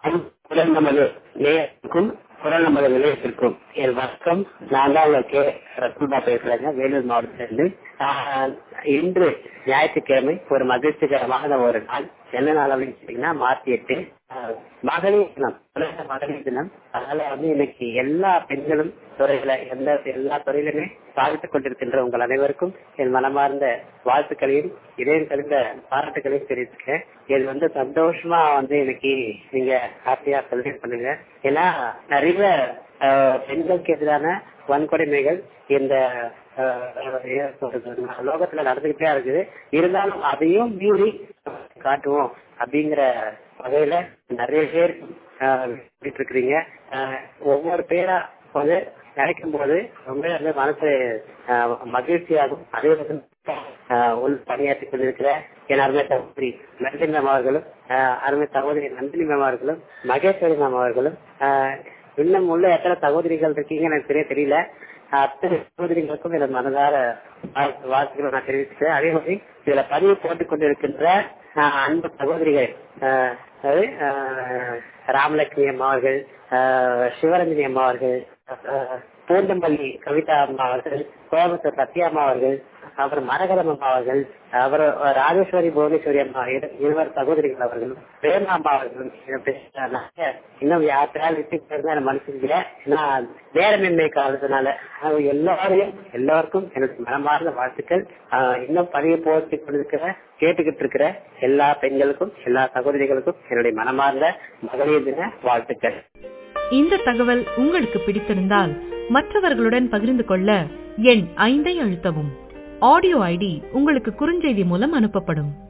குரல் நமது நேயத்திற்கும் குரல் நமது நிலையத்திற்கும் என் வணக்கம் நான் தான் உங்களுக்கு ரத்னபா பேசுறேங்க வேலூர் மாவட்டத்திலிருந்து ஆஹ், இன்று ஞாயிற்றுக்கிழமை ஒரு மகிழ்ச்சிகரமான ஒரு நாள் என்ன நாள் அப்படின்னு சொன்னீங்கன்னா மார்ச் எட்டு ஆஹ், மகளிர் தினம் உலக மகளிர் தினம் அதனால வந்து இன்னைக்கு எல்லா பெண்களும் துறையில எந்த எல்லா துறையிலுமே சாதித்துக் கொண்டிருக்கின்ற உங்கள் அனைவருக்கும் என் மனமார்ந்த வாழ்த்துக்களையும் இதயம் கலந்த பாராட்டுகளையும் தெரிவிச்சுக்கிறேன் இது வந்து சந்தோஷமா வந்து இன்னைக்கு நீங்க ஹாப்பியா செலிப்ரேட் பண்ணுங்க ஏன்னா நிறைய ஆஹ், பெண்களுக்கு எதிரான வன்கொடுமைகள் இந்த ஆஹ், என்ன சொல்றது, லோகத்துல நடந்துகிட்டே இருக்குது இருந்தாலும் அதையும் மீறி காட்டுவோம் அப்படிங்கிற வகையில நிறைய பேர் ஆஹ், சொல்லிட்டு இருக்கிறீங்க ஆஹ், ஒவ்வொரு பேரா வந்து நினைக்கும் போது ரொம்ப வந்து மனசு ஆஹ், மகிழ்ச்சியாகும் அதே வந்து ஆஹ், உள் பணியாற்றி கொண்டிருக்கிற என் அருமை சகோதரி நந்தினி மேம் அவர்களும் ஆஹ், அருமை சகோதரி நந்தினி மேம் அவர்களும் மகேஸ்வரி மேம் அவர்களும் ஆஹ், இன்னும் உள்ள எத்தனை சகோதரிகள் இருக்கீங்க எனக்கு தெரிய தெரியல அத்தனை சகோதரிகளுக்கும் எனது மனதார வாழ்த்து- வாழ்த்துக்களை நான் தெரிவிச்சுக்கிறேன் அதே மாதிரி இதுல பதிவு போட்டுக் கொண்டிருக்கின்ற ஆஹ், அன்பு சகோதரிகள் ஆஹ், அதாவது ஆஹ், ராமலட்சுமி அம்மா அவர்கள் ஆஹ், சிவரஞ்சனி அம்மா அவர்கள் ஆஹ், பூந்தமல்லி கவிதா அம்மா அவர்கள் கோயம்புத்தூர் சத்யா அம்மா அவர்கள் அப்புறம் மரகரம் அம்மா அவர்கள் அப்புறம் ராஜேஸ்வரி புவனேஸ்வரி அம்மா இரு- இருவர் சகோதரிகள் அவர்களும் பிரேமா அம்மா அவர்களும் இதை பேசுறாங்க. இன்னும் யாருக்காவது விட்டு போயிருந்தா நான் மனுஷன் நான் நேரமின்மை காலத்தினால அவங்க எல்லாரையும் எல்லாருக்கும் எனக்கு மனமார்ந்த வாழ்த்துக்கள் ஆஹ் இன்னும் பதிவு போட்டு கொண்டிருக்கிற கேட்டுக்கிட்டு இருக்கிற எல்லா பெண்களுக்கும் எல்லா சகோதரிகளுக்கும் என்னுடைய மனமார்ந்த மகளிர் தின வாழ்த்துக்கள் இந்த தகவல் உங்களுக்கு பிடித்திருந்தால் மற்றவர்களுடன் பகிர்ந்து கொள்ள எண் ஐந்தை அழுத்தவும் ஆடியோ ஐடி உங்களுக்கு குறுஞ்செய்தி மூலம் அனுப்பப்படும்